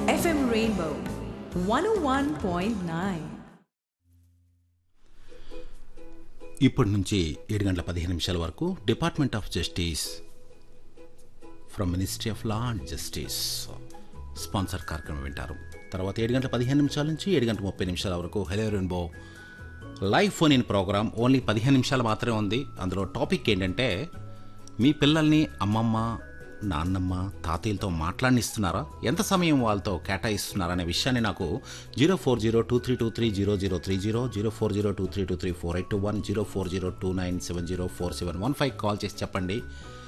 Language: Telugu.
FM Rainbow 101.9. ఇప్పటి నుంచి ఏడు గంటల పదిహేను నిమిషాల వరకు department of justice from ministry of law and justice sponsor కార్యక్రమం వింటారు తర్వాత ఏడు గంటల పదిహేను నిమిషాల నుంచి ఏడు గంటల ముప్పై నిమిషాల వరకు hello rainbow live phone in programme only పదిహేను నిమిషాలు మాత్రమే ఉంది అందులో టాపిక్ ఏంటంటే మీ పిల్లల్ని అమ్మమ్మ నాన్నమ్మ తాతయ్యలతో మాట్లాడిస్తున్నారా ఎంత సమయం వాళ్ళతో కేటాయిస్తున్నారా అనే విషయాన్ని నాకు zero four zero two three two three zero zero three zero zero four zero two three two three four eight two one zero four zero two nine seven zero four seven one five call చేసి చెప్పండి